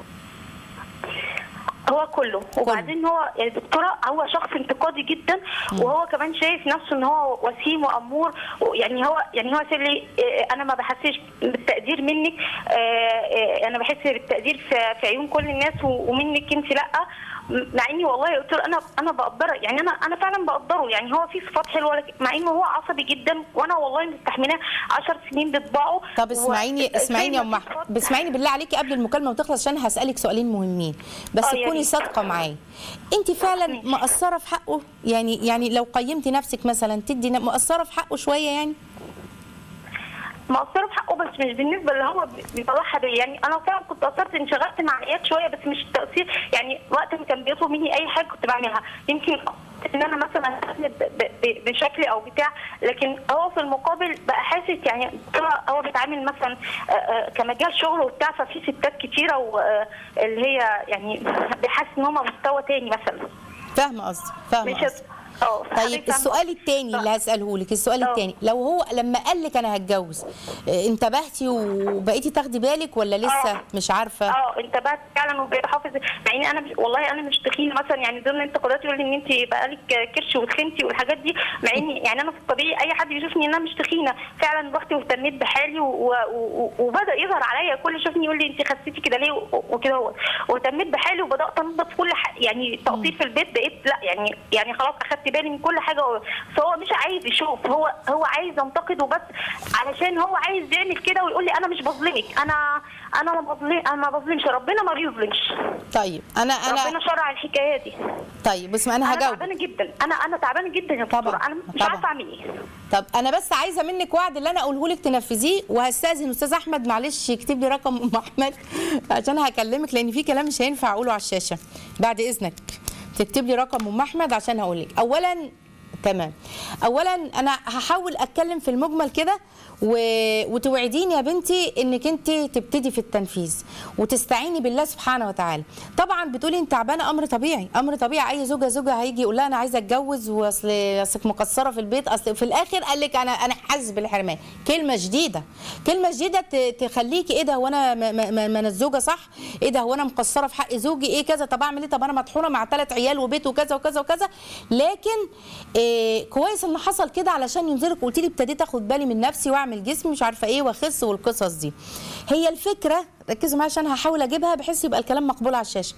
هو كله وبعدين هو يعني دكتورة هو شخص انتقادي جدا وهو كمان شايف نفسه ان هو وسيم وامور يعني هو يعني هو سير لي آه، انا ما بحسش بالتقدير منك آه، آه، انا بحس بالتقدير في في عيون كل الناس و- ومنك انت لا مع اني والله قلت له انا انا بقدره يعني انا انا فعلا بقدره يعني هو في صفات حلوه لكن- مع انه هو عصبي جدا وانا والله مستحملاه 10 سنين بطباعه طب اسمعيني و- اسمعيني يا زي ام ما احمد في صفات- باسمعيني بالله عليكي قبل المكالمه ما تخلص عشان هسالك سؤالين مهمين بس آه، يا تكوني ريت. صادقه معايا انت فعلا ماشي. مقصره في حقه يعني يعني لو قيمتي نفسك مثلا تدي ن- مقصره في حقه شويه يعني مقصره في حقه بس مش بالنسبه اللي هو بيطلعها بيا يعني انا فعلا كنت قصرت انشغلت مع ايات شويه بس مش التقصير يعني وقت ما كان بيطلب مني اي حاجه كنت بعملها يمكن ان انا مثلا أهتم ب- ب- بشكلي او بتاع لكن هو في المقابل بقى حاسس يعني هو هو بيتعامل مثلا آه، آه، كمجال شغل وبتاع ففي ستات كتيره واللي هي يعني بيحس ان هم مستوى تاني مثلا فاهمه قصدي فاهمه مش قصدي اه طيب حضرتك فاهمة؟ السؤال التاني اللي هساله لك السؤال آه. التاني لو هو لما قال لك انا هتجوز آه، انتبهتي وبقيتي تاخدي بالك ولا لسه آه. مش عارفه اه انتبهت فعلا وبقيت حافظ مع ان انا مش والله انا مش تخينه مثلا يعني ضمن انتقادات يقول لي ان انت بقالك كرش وتخنتي والحاجات دي مع اني يعني انا في الطبيعي اي حد يشوفني ان انا مش تخينه فعلا رحت واهتميت بحالي و- و- و- وبدا يظهر عليا كل يشوفني يقول لي انت خسيتي كده ليه و- وكده هو واهتميت بحالي وبدات انضف كل حاجه يعني تقصير في البيت بقيت لا يعني يعني خلاص اخدت بالي من كل حاجه فهو مش عايز يشوف هو هو عايز ينتقد وبس علشان هو عايز يعمل كده ويقول لي انا مش بظلمك انا انا ما بظلم انا ما بظلمش ربنا ما بيظلمش طيب انا ربنا انا شرع الحكايه دي طيب بس ما انا انا هجاوب تعبانه جدا انا انا تعبانه جدا يا طبعاً، دكتوره انا مش طبعاً. عارفه اعمل ايه طب انا بس عايزه منك وعد اللي انا اقوله لك تنفذيه وهستاذن استاذ احمد معلش يكتب لي رقم ام احمد عشان هكلمك لان في كلام مش هينفع اقوله على الشاشه بعد اذنك تكتب لي رقم ام احمد عشان هقول لك اولا تمام اولا انا هحاول اتكلم في المجمل كده و... وتوعديني يا بنتي انك انت تبتدي في التنفيذ وتستعيني بالله سبحانه وتعالى طبعا بتقولي انت تعبانه امر طبيعي امر طبيعي اي زوجه زوجها هيجي يقول لها انا عايزه اتجوز واصل اصلك مقصره في البيت اصل في الاخر قال لك انا انا حاسس بالحرمان كلمه جديده كلمه جديده ت- تخليكي ايه ده هو انا ما- ما ما- ما انا الزوجه صح ايه ده هو انا مقصره في حق زوجي ايه كذا طب اعمل ايه طب انا مطحونه مع ثلاث عيال وبيت وكذا وكذا وكذا لكن إيه كويس ان حصل كده علشان ينزلك قلت لي ابتديت اخد بالي من نفسي واعمل جسمي مش عارفه ايه واخس والقصص دي هي الفكره ركزوا معايا عشان هحاول اجيبها بحيث يبقى الكلام مقبول على الشاشه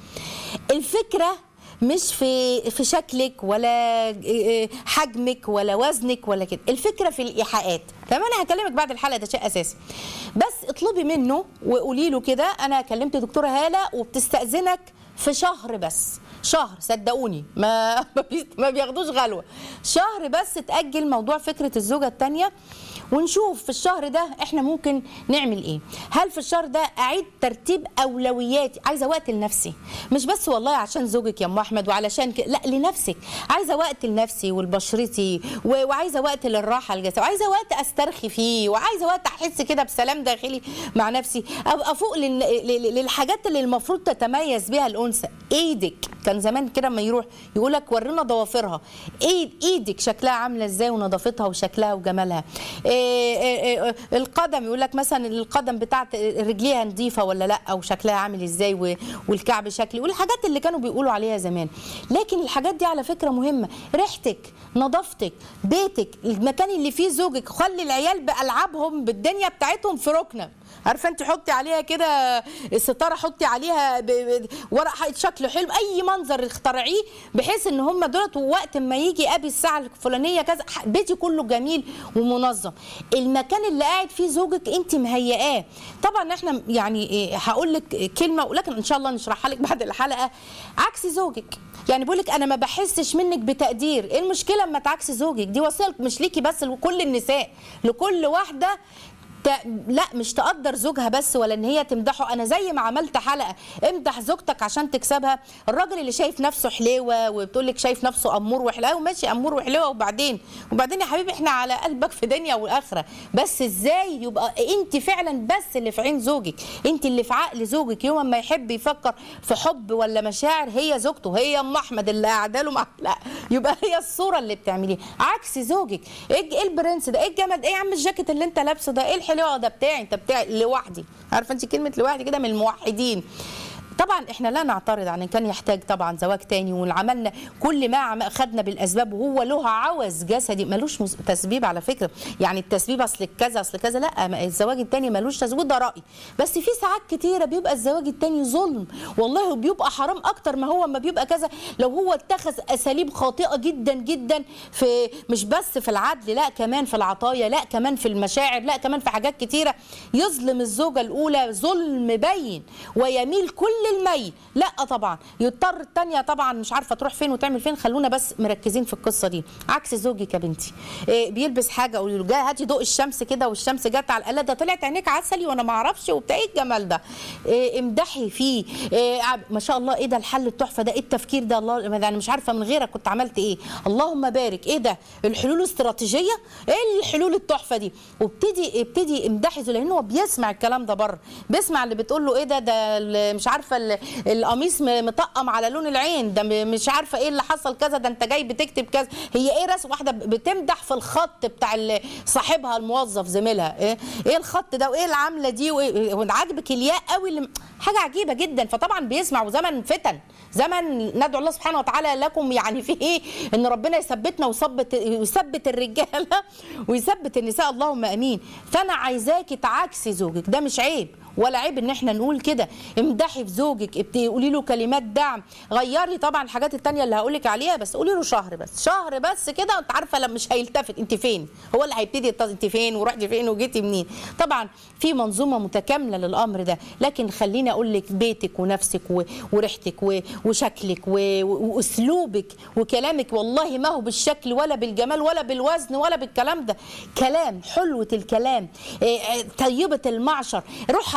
الفكره مش في في شكلك ولا إيه حجمك ولا وزنك ولا كده الفكره في الايحاءات تمام انا هكلمك بعد الحلقه ده شيء اساسي بس اطلبي منه وقولي له كده انا كلمت دكتوره هاله وبتستاذنك في شهر بس شهر صدقوني ما ما بي- ما بياخدوش غلوه شهر بس تاجل موضوع فكره الزوجه الثانيه ونشوف في الشهر ده احنا ممكن نعمل ايه هل في الشهر ده اعيد ترتيب اولوياتي عايزه وقت لنفسي مش بس والله عشان زوجك يا ام احمد وعلشان ك... لا لنفسك عايزه وقت لنفسي ولبشرتي و... وعايزه وقت للراحه الجسديه وعايزه وقت استرخي فيه وعايزه وقت احس كده بسلام داخلي مع نفسي ابقى فوق لل... لل- للحاجات اللي المفروض تتميز بها الانثى ايدك كان زمان كده لما يروح يقول لك ورينا ضوافرها ايد ايدك شكلها عامله ازاي ونظافتها وشكلها وجمالها إيه إيه إيه القدم يقول لك مثلا القدم بتاعت رجليها نظيفه ولا لا او شكلها عامل ازاي و- والكعب شكلي والحاجات اللي كانوا بيقولوا عليها زمان لكن الحاجات دي على فكره مهمه ريحتك نظافتك بيتك المكان اللي فيه زوجك خلي العيال بالعابهم بالدنيا بتاعتهم في ركنه عارفه انت حطي عليها كده الستاره حطي عليها ب- ب- ورق حائط شكله حلو اي منظر اخترعيه بحيث ان هم دولت وقت ما يجي ابي الساعه الفلانيه كذا ح- بيتي كله جميل ومنظم المكان اللي قاعد فيه زوجك انت مهيئاه طبعا احنا يعني إيه، هقول لك كلمه ولكن ان شاء الله نشرحها لك بعد الحلقه عكس زوجك يعني بقول لك انا ما بحسش منك بتقدير ايه المشكله اما تعكسي زوجك دي وصيه مش ليكي بس لكل النساء لكل واحده ت- لا مش تقدر زوجها بس ولا ان هي تمدحه انا زي ما عملت حلقه امدح زوجتك عشان تكسبها الراجل اللي شايف نفسه حليوه وبتقول لك شايف نفسه امور وحلاوه ماشي امور وحليوه وبعدين وبعدين يا حبيبي احنا على قلبك في دنيا واخره بس ازاي يبقى انت فعلا بس اللي في عين زوجك انت اللي في عقل زوجك يوم ما يحب يفكر في حب ولا مشاعر هي زوجته هي ام احمد اللي قاعده له مع لا يبقى هي الصوره اللي بتعمليها عكس زوجك ايه ايه البرنس ده ايه الجمل ايه يا عم الجاكيت اللي انت لابسه ده ايه الحلوه ده بتاعي انت بتاعي لوحدي عارفه انت كلمه لوحدي كده من الموحدين طبعا احنا لا نعترض عن ان كان يحتاج طبعا زواج تاني وعملنا كل ما عم- خدنا بالاسباب وهو له عوز جسدي ملوش مس- تسبيب على فكره يعني التسبيب اصل كذا اصل كذا لا ما الزواج التاني ملوش تسبيب ده رايي بس في ساعات كتيره بيبقى الزواج التاني ظلم والله بيبقى حرام اكتر ما هو ما بيبقى كذا لو هو اتخذ اساليب خاطئه جدا جدا في مش بس في العدل لا كمان في العطايا لا كمان في المشاعر لا كمان في حاجات كتيره يظلم الزوجه الاولى ظلم بين ويميل كل الميل لا طبعا يضطر التانية طبعا مش عارفه تروح فين وتعمل فين خلونا بس مركزين في القصه دي عكس زوجك يا بنتي إيه بيلبس حاجه قولي له جاي هاتي ضوء الشمس كده والشمس جت على القلة ده طلعت عينيك عسلي وانا ما اعرفش وبتاع ايه الجمال ده إيه امدحي فيه إيه عب- ما شاء الله ايه ده الحل التحفه ده ايه التفكير ده الله انا مش عارفه من غيرك كنت عملت ايه اللهم بارك ايه ده الحلول الاستراتيجيه ايه الحلول التحفه دي وابتدي ابتدي امدحي زوجك لان هو بيسمع الكلام ده بره بيسمع اللي بتقول له ايه ده ده ال- مش عارفه ال- القميص م- مطقم على لون العين ده م- مش عارفه ايه اللي حصل كذا ده انت جاي بتكتب كذا هي ايه رسم واحده بتمدح في الخط بتاع ال- صاحبها الموظف زميلها ايه ايه الخط ده وايه العامله دي وايه وعاجبك الياء قوي اللي حاجه عجيبه جدا فطبعا بيسمع وزمن فتن زمن ندعو الله سبحانه وتعالى لكم يعني في ايه ان ربنا يثبتنا ويثبت يثبت الرجاله ويثبت النساء اللهم امين فانا عايزاكي تعاكسي زوجك ده مش عيب ولا عيب ان احنا نقول كده امدحي في زوجك ابتدي قولي له كلمات دعم غيري طبعا الحاجات التانية اللي هقول لك عليها بس قولي له شهر بس شهر بس كده وانت عارفه لما مش هيلتفت انت فين هو اللي هيبتدي يتصل انت فين ورحتي فين وجيتي منين طبعا في منظومه متكامله للامر ده لكن خليني اقول لك بيتك ونفسك و- وريحتك و- وشكلك و- و- واسلوبك وكلامك والله ما هو بالشكل ولا بالجمال ولا بالوزن ولا بالكلام ده كلام حلوه الكلام إيه، إيه، طيبه المعشر روحها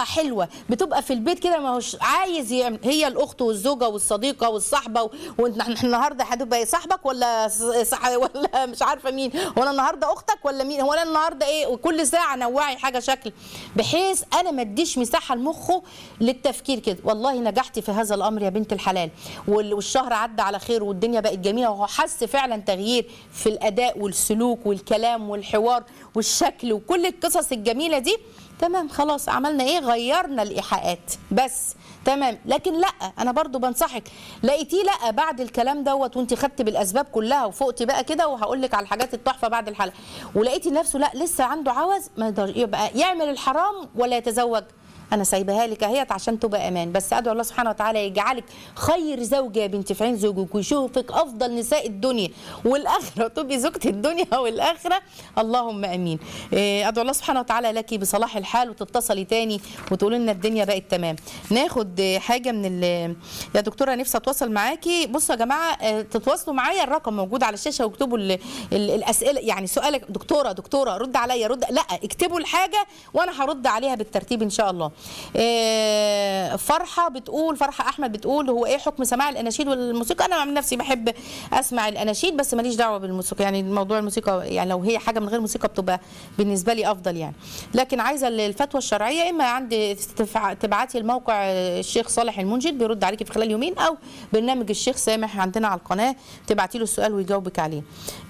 حلوه بتبقى في البيت كده ما هوش عايز يعمل هي الاخت والزوجه والصديقه والصاحبه و- وانت احنا النهارده هتبقى إيه، صاحبك ولا ص- صح ولا مش عارفه مين وانا النهارده اختك ولا مين هو انا النهارده ايه وكل ساعه نوعي حاجه شكل بحيث انا ما اديش مساحه لمخه للتفكير كده والله نجحتي في هذا الامر يا بنت الحلال وال- والشهر عدى على خير والدنيا بقت جميله وهو حس فعلا تغيير في الاداء والسلوك والكلام والحوار والشكل وكل القصص الجميله دي تمام خلاص عملنا ايه غيرنا الايحاءات بس تمام لكن لا انا برضو بنصحك لقيتيه لا بعد الكلام دوت وانت خدت بالاسباب كلها وفوقتي بقى كده وهقول لك على الحاجات التحفه بعد الحلقه ولقيتي نفسه لا لسه عنده عوز ما يقدر- يبقى يعمل الحرام ولا يتزوج انا سايبها لك اهيت عشان تبقى امان بس ادعو الله سبحانه وتعالى يجعلك خير زوجه يا بنت في عين زوجك ويشوفك افضل نساء الدنيا والاخره تبقي زوجة الدنيا والاخره اللهم امين إيه، ادعو الله سبحانه وتعالى لك بصلاح الحال وتتصلي تاني وتقولي لنا الدنيا بقت تمام ناخد آه، حاجه من ال يا دكتوره نفسي اتواصل معاكي بصوا يا جماعه آه، تتواصلوا معايا الرقم موجود على الشاشه واكتبوا ال- ال- الاسئله يعني سؤالك دكتوره دكتوره رد عليا رد لا اكتبوا الحاجه وانا هرد عليها بالترتيب ان شاء الله آه، فرحه بتقول فرحه احمد بتقول هو ايه حكم سماع الاناشيد والموسيقى انا عن نفسي بحب اسمع الاناشيد بس ماليش دعوه بالموسيقى يعني موضوع الموسيقى يعني لو هي حاجه من غير موسيقى بتبقى بالنسبه لي افضل يعني لكن عايزه الفتوى الشرعيه اما عندي تفع- تبعتي الموقع الشيخ صالح المنجد بيرد عليكي في خلال يومين او برنامج الشيخ سامح عندنا على القناه تبعتي له السؤال ويجاوبك عليه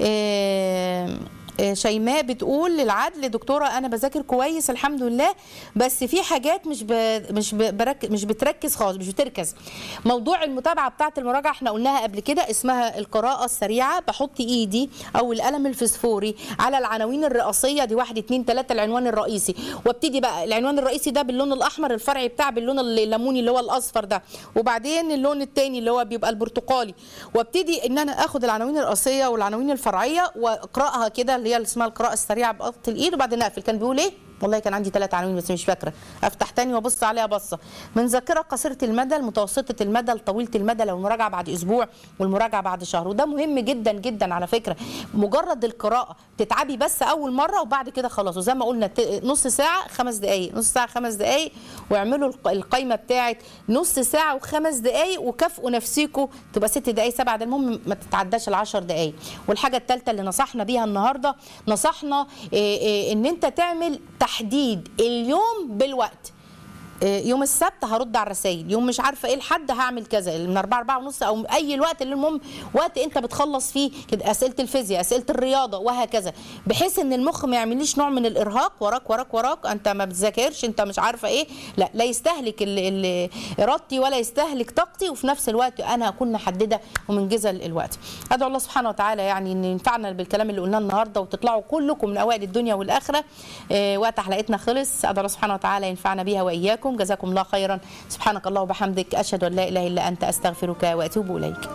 آه، آه، شيماء بتقول للعدل دكتوره انا بذاكر كويس الحمد لله بس في حاجات مش ب... مش ب... برك... مش بتركز خالص مش بتركز موضوع المتابعه بتاعه المراجعه احنا قلناها قبل كده اسمها القراءه السريعه بحط ايدي او القلم الفسفوري على العناوين الرئيسيه دي واحد اتنين تلاته العنوان الرئيسي وابتدي بقى العنوان الرئيسي ده باللون الاحمر الفرعي بتاع باللون الليموني اللي هو الاصفر ده وبعدين اللون التاني اللي هو بيبقى البرتقالي وابتدي ان انا اخد العناوين الرئيسيه والعناوين الفرعيه واقراها كده اللي هي اللي اسمها القراءه السريعه بقط الايد وبعدين اقفل كان بيقول ايه والله كان عندي ثلاث عناوين بس مش فاكره افتح تاني وابص عليها بصه من ذاكره قصيره المدى المتوسطه المدى لطويله المدى لو المراجعه بعد اسبوع والمراجعه بعد شهر وده مهم جدا جدا على فكره مجرد القراءه تتعبي بس اول مره وبعد كده خلاص وزي ما قلنا ت- نص ساعه خمس دقائق نص ساعه خمس دقائق واعملوا الق- القايمه بتاعت نص ساعه وخمس دقائق وكافئوا نفسيكم تبقى ست دقائق سبع دقائق المهم ما تتعداش العشر دقائق والحاجه الثالثه اللي نصحنا بيها النهارده نصحنا إيه إيه ان انت تعمل تحديد اليوم بالوقت إيه، يوم السبت هرد على الرسائل يوم مش عارفه ايه لحد هعمل كذا من 4 4 ونص او اي الوقت اللي المهم وقت انت بتخلص فيه كده اسئله الفيزياء اسئله الرياضه وهكذا بحيث ان المخ ما يعمليش نوع من الارهاق وراك وراك وراك انت ما بتذاكرش انت مش عارفه ايه لا لا يستهلك ال- ال- ارادتي ولا يستهلك طاقتي وفي نفس الوقت انا اكون محدده ومنجزه الوقت ادعو الله سبحانه وتعالى يعني ان ينفعنا بالكلام اللي قلناه النهارده وتطلعوا كلكم من اوائل الدنيا والاخره آه، وقت حلقتنا خلص ادعو الله سبحانه وتعالى ينفعنا بها واياكم جزاكم الله خيرا سبحانك الله وبحمدك اشهد ان لا اله الا انت استغفرك واتوب اليك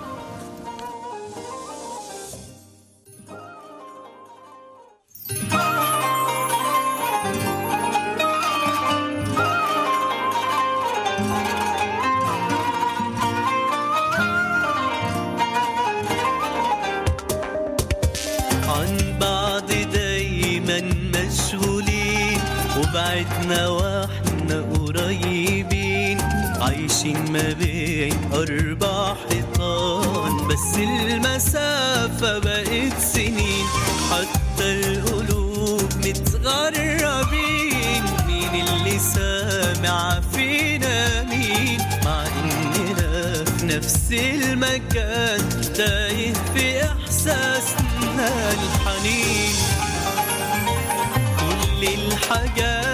عن بعض دايما مشغولين وبعدنا واحنا قريبين عايشين ما بين أربع حيطان بس المسافة بقت سنين حتى القلوب متغربين مين اللي سامع فينا مين مع إننا في نفس المكان تايه في إحساسنا الحنين كل الحاجات